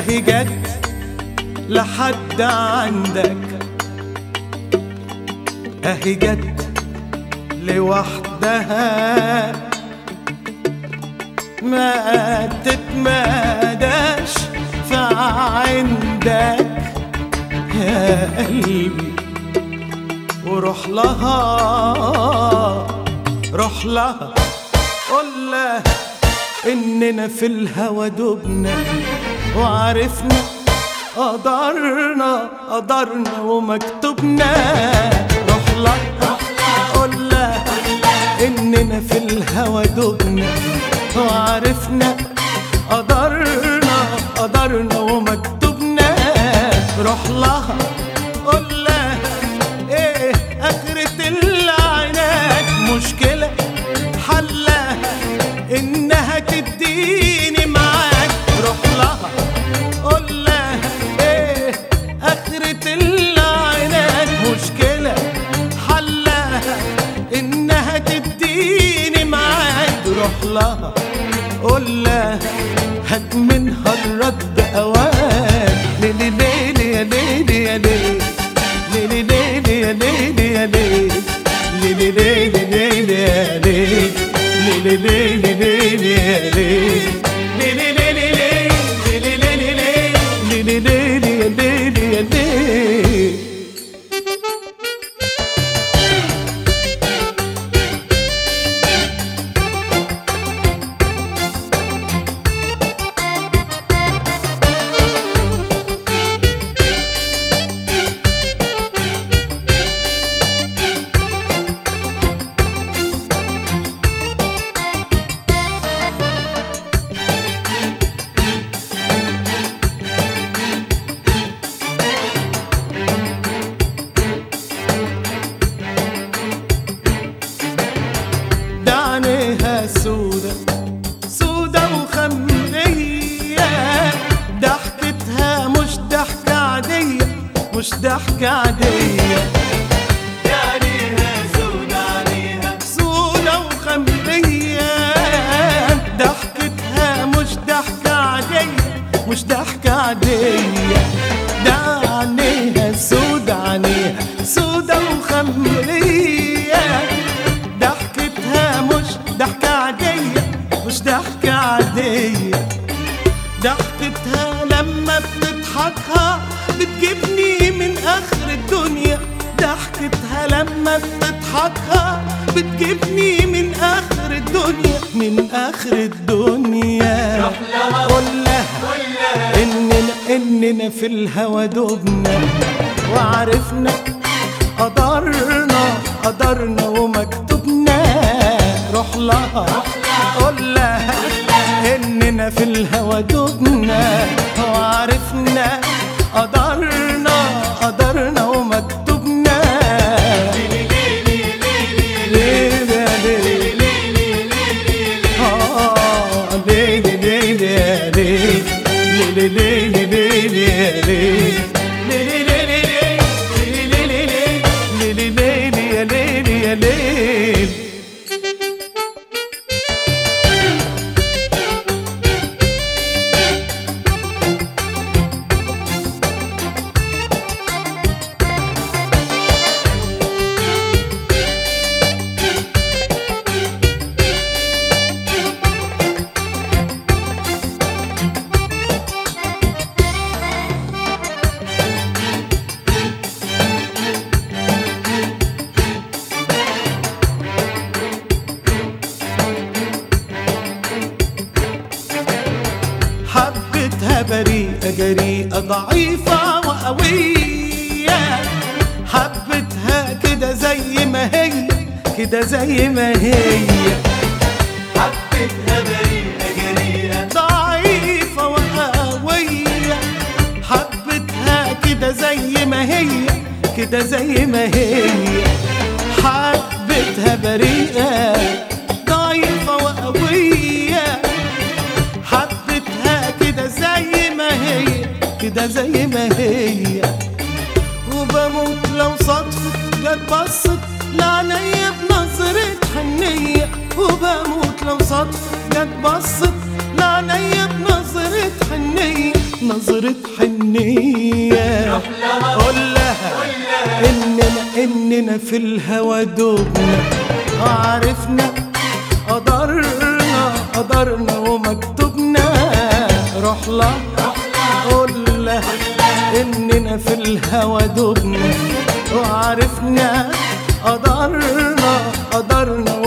اهي جت لحد عندك اهي جت لوحدها ما تتماداش في عندك يا قلبي وروح لها روح لها قول لها اننا في الهوى دبنا وعرفنا قدرنا قدرنا ومكتوبنا روح لها قول لها اننا في الهوى دبنا وعرفنا قدرنا قدرنا ومكتوبنا روح لها قول لها ايه اخرة العناد مشكلة حلها انها تديني معاك روح لها قول لها ايه اخرة العناد مشكلة حلها انها تديني معاك روح لها قول لها هات منها الرد اوان ليلي ليلي يا ليلي يا ليلي ليلي ليلي يا ليلي يا ليلي ليلي ليلي ليلي يا ليلي ليلي ليلي ليلي يا ليلي ليلي ليلي ليلي ليلي ليلي ليلي ليلي يا ليلي يا ليلي ده عينيها سودة سودة وخمرية ضحكتها مش ضحكة عادية مش ضحكة عادية ده عينيها سودة عينيها سودة وخمرية ضحكتها مش ضحكة عادية مش ضحكة عادية ده عينيها سودة عينيها سودة وخمرية ضحكتها مش ضحكة عادية مش ضحكة عادية ضحكتها لما بتضحكها بتجيبني من آخر الدنيا ضحكتها لما بتضحكها بتجيبني من آخر الدنيا من آخر الدنيا قول لها إننا إننا في الهوى دبنا وعرفنا قدرنا قدرنا ومكتوبنا روح لها قول لها اننا في الهوى دبنا وعرفنا قدرنا قدرنا ومكتوبنا ليلة ليلة آه ليلة ليلة ليلة ليلة ليلة ليلة حبتها بريئة جريئة ضعيفة وقوية حبتها كده زي ما هي كده زي ما هي حبتها بريئة جريئة ضعيفة وقوية حبتها كده زي ما هي كده زي ما هي حبتها بريئة ضعيفة وقوية حبتها كده زي ما هي كده زي ما هي وبموت لو صدفة جت بصت لعينيا بنظرة حنية وبموت لو صدفة جت بصت لعينيا بنظرة حنية بنظرة حنية قول لها إننا إننا في الهوى دوبنا عرفنا قدرنا قدرنا ومكتوبنا روح لها قول لها إننا في الهوى دوبنا وعرفنا قدرنا قدرنا